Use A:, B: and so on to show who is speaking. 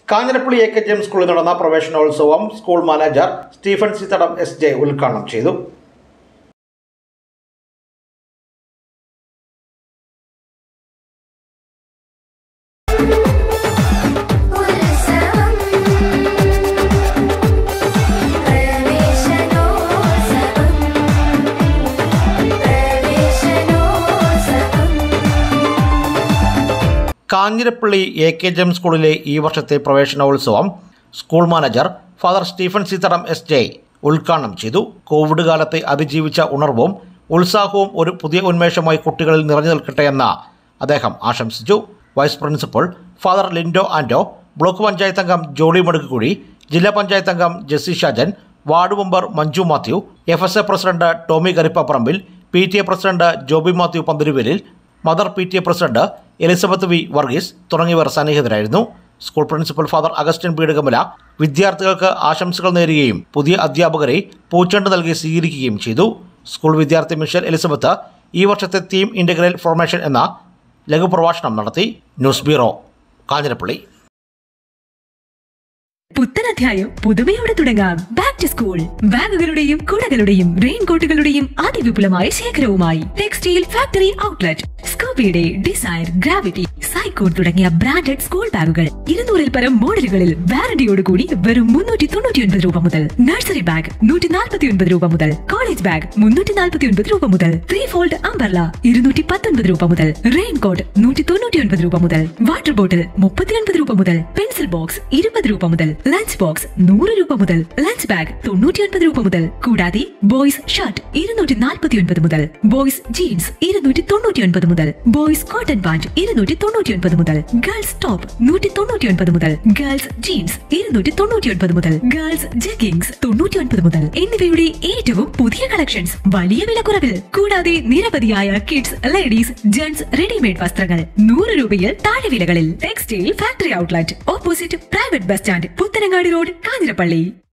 A: Kanjirappally A K J M സ്കൂളിൽ നടന്ന പ്രവേശനോത്സവം school manager Stephen Sithadam S J ഉദ്ഘാടനം ചെയ്തു
B: ഉത്സവം പ്രവേശനോത്സവം പ്രവേശനോത്സവം
A: Kanjirappally A K J M സ്കൂളിലെ ഈ വർഷത്തെ പ്രവേശനോത്സവം school manager father Stephen Seetharam S J ഉദ്ഘാടനം ചെയ്തു കോവിഡ് കാലത്തെ അതിജീവിച്ച ഉണർവും ഉത്സാഹവും ഒരു പുതിയ ഉന്മേഷമായി കുട്ടികളിൽ നിറഞ്ഞു നിൽക്കട്ടെ എന്ന് അദ്ദേഹം ആശംസിച്ചു vice principal father Lindo Ando block panchayat അംഗം ജോളി മടുക്കുകുഴി ജില്ലാ പഞ്ചായത്ത് അംഗം Jessy Shajan ward member Manju Mathew F S A president Tomy Karippaparambil P T A president Joby Mathew Panthiruvelil mother P T A president Elizabeth V Varghese തുടങ്ങിയവർ സന്നിഹിതരായിരുന്നു school principal father Augustine Peedakamala വിദ്യാർത്ഥികൾക്ക് ആശംസകൾ നേരുകയും പുതിയ അധ്യാപകരെ പൂച്ചെണ്ട് നൽകി സ്വീകരിക്കുകയും ചെയ്തു സ്കൂൾ വിദ്യാർത്ഥി മിഷൽ എലിസബത്ത് ഈ വർഷത്തെ തീം ഇൻ്റഗ്രൽ ഫോർമേഷൻ എന്ന ലഘുപ്രഭാഷണം നടത്തി ന്യൂസ് ബ്യൂറോ കാഞ്ഞിരപ്പള്ളി
C: പുത്തൻ അധ്യായം പുതുമയോടെ തുടങ്ങാം ബാക്ക് ടു സ്കൂൾ ബാഗുകളുടെയും കുടകളുടെയും റെയിൻകോട്ടുകളുടെയും അതിവിപുലമായ ശേഖരവുമായി ടെക്സ്റ്റൈൽ ഫാക്ടറി ഔട്ട്ലെറ്റ് സ്കോപ്പിയുടെ ഡിസൈർ ഗ്രാവിറ്റി സൈക്കോൺ തുടങ്ങിയ ബ്രാൻഡഡ് സ്കൂൾ ബാഗുകൾ ഇരുന്നൂറിൽ പരം മോഡലുകളിൽ വാറന്റിയോടുകൂടി വെറും മുന്നൂറ്റി തൊണ്ണൂറ്റി ഒൻപത് രൂപ മുതൽ നഴ്സറി ബാഗ് നൂറ്റി നാൽപ്പത്തി ഒൻപത് രൂപ മുതൽ കോളേജ് ബാഗ് മുന്നൂറ്റി നാൽപ്പത്തി ഒൻപത് രൂപ മുതൽ ത്രീ ഫോൾഡ് അംബർല ഇരുന്നൂറ്റി പത്തൊൻപത് രൂപ മുതൽ റെയിൻകോട്ട് നൂറ്റി തൊണ്ണൂറ്റി ഒൻപത് രൂപ മുതൽ വാട്ടർ ബോട്ടിൽ മുപ്പത്തി ഒൻപത് രൂപ മുതൽ പെൻസിൽ ബോക്സ് ഇരുപത് രൂപ മുതൽ ലഞ്ച് ബോക്സ് നൂറ് രൂപ മുതൽ ലഞ്ച് ബാഗ് തൊണ്ണൂറ്റി ഒൻപത് രൂപ മുതൽ കൂടാതെ ബോയ്സ് ഷർട്ട് ഇരുന്നൂറ്റി നാൽപ്പത്തി ഒൻപത് മുതൽ ബോയ്സ് ജീൻസ് ഇരുന്നൂറ്റി തൊണ്ണൂറ്റി ഒൻപത് മുതൽ ബോയ്സ് കോട്ടൺ പാന്റ് ഇരുന്നൂറ്റി തൊണ്ണൂറ്റി ഒൻപത് മുതൽ ഗേൾസ് ടോപ്പ് നൂറ്റി തൊണ്ണൂറ്റി ഒൻപത് മുതൽ ഗേൾസ് ജീൻസ് ഇരുന്നൂറ്റി തൊണ്ണൂറ്റി ഒൻപത് മുതൽ ഗേൾസ് ജഗിങ്സ് തൊണ്ണൂറ്റി ഒൻപത് മുതൽ എന്നിവയുടെ ഏറ്റവും പുതിയ കളക്ഷൻസ് വലിയ വിലക്കുറവിൽ കൂടാതെ നിരവധിയായ കിഡ്സ് ലേഡീസ് ജെന്റ്സ് റെഡിമെയ്ഡ് വസ്ത്രങ്ങൾ നൂറ് രൂപയിൽ താഴെ വിലകളിൽ textile factory outlet opposite private bus stand Puthenangadi road Kanjirappally